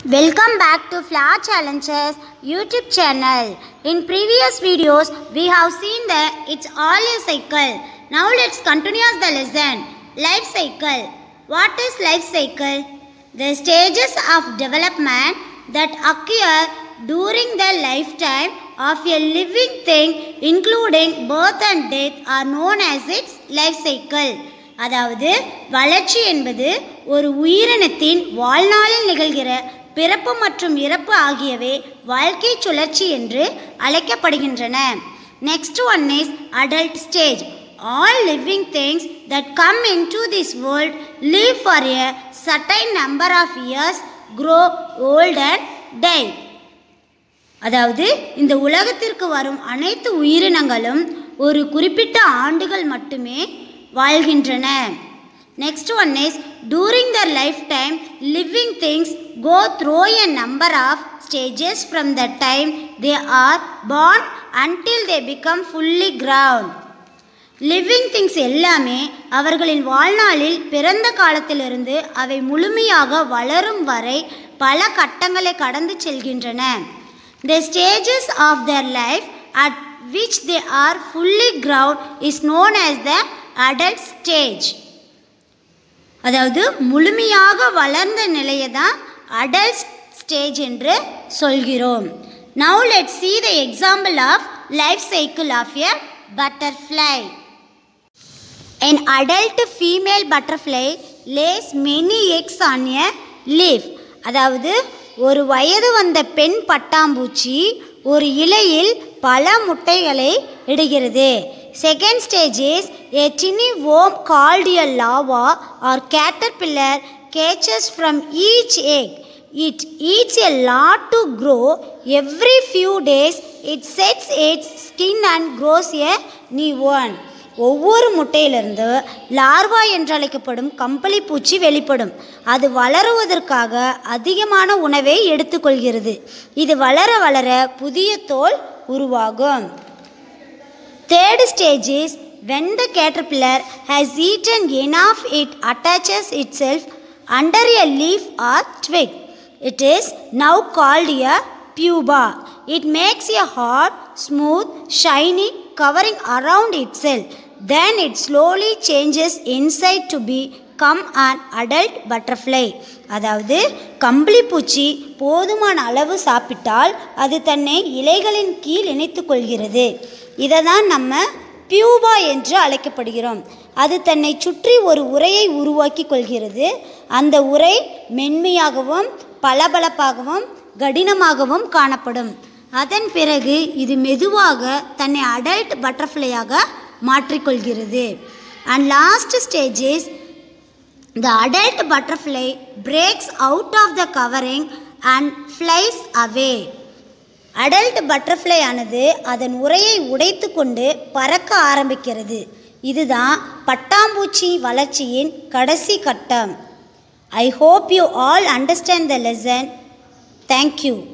Welcome back to Flower Challenges YouTube channel. In previous videos, we have seen that it's all a cycle. Now let's continue the lesson. Life cycle. What is life cycle? The stages of development that occur during the lifetime of a living thing including birth and death are known as its life cycle. அதாவது வளர்ச்சி என்பது ஒரு உயிரினத்தின் வாழ்நாளில் நிகழ்கிற பிறப்பு மற்றும் இறப்பு ஆகியவை வாழ்க்கை சுழற்சி என்று அழைக்கப்படுகின்றன next one is adult stage all living things that come into this world live for a certain number of years grow old and die அதாவது இந்த உலகத்திற்கு வரும் அனைத்து உயிரினங்களும் ஒரு குறிப்பிட்ட ஆண்டுகள் மட்டுமே வாழ்கின்றன next one is during their lifetime living things go through a number of stages from the time they are born until they become fully grown living things எல்லாமே அவர்களின் வாழ்நாளில் பிறந்த காலத்திலிருந்து அவை முழுமையாக வளரும் வரை பல கட்டங்களை கடந்து செல்கின்றன the stages of their life at which they are fully ground is known as the adult stage அதாவது முழுமையாக வளர்ந்த நிலையை தான் அடல்ட் ஸ்டேஜ் என்று சொல்கிறோம் now let see the example of life cycle of a butterfly An adult female butterfly lays many eggs on a leaf. அதாவது ஒரு வயது வந்த பெண் பட்டாம்பூச்சி ஒரு இலையில் பல முட்டைகளை இடுகிறது second stage is a tiny worm called a larva or caterpillar catches from each egg. It eats a lot to grow. Every few days it sets its skin and grows a new one. ஒவ்வொரு முட்டையிலிருந்து larva என்று அழைக்கப்படும் கம்பளி பூச்சி வெளிப்படும் அது வளருவதற்காக அதிகமான உணவை எடுத்துக்கொள்கிறது இது வளர வளர புதிய தோல் உருவாகும் third stage is when the caterpillar has eaten enough it attaches itself under a leaf or twig it is now called a pupa it makes a hard smooth shiny covering around itself then it slowly changes inside to become an adult butterfly அதாவது கம்பளி பூச்சி போதுமான அளவு சாப்பிட்டால் அது தன்னை இலைகளின் கீழ் இணைத்து கொள்கிறது இதை தான் நம்ம பியூபா என்று அழைக்கப்படுகிறோம் அது தன்னை சுற்றி ஒரு உரையை உருவாக்கி கொள்கிறது அந்த உரை மென்மையாகவும் பளபளப்பாகவும் கடினமாகவும் காணப்படும் அதன் பிறகு இது மெதுவாக தன்னை அடல்ட் பட்டர்ஃப்ளையாக மாற்றிக்கொள்கிறது and last stage is the adult butterfly breaks out of the covering and flies away adult butterfly ஆனது அதன் உரையை உடைத்து கொண்டு பறக்க ஆரம்பிக்கிறது இதுதான் பட்டாம்பூச்சி வளர்ச்சியின் கடைசி கட்டம் I hope you all understand the lesson thank you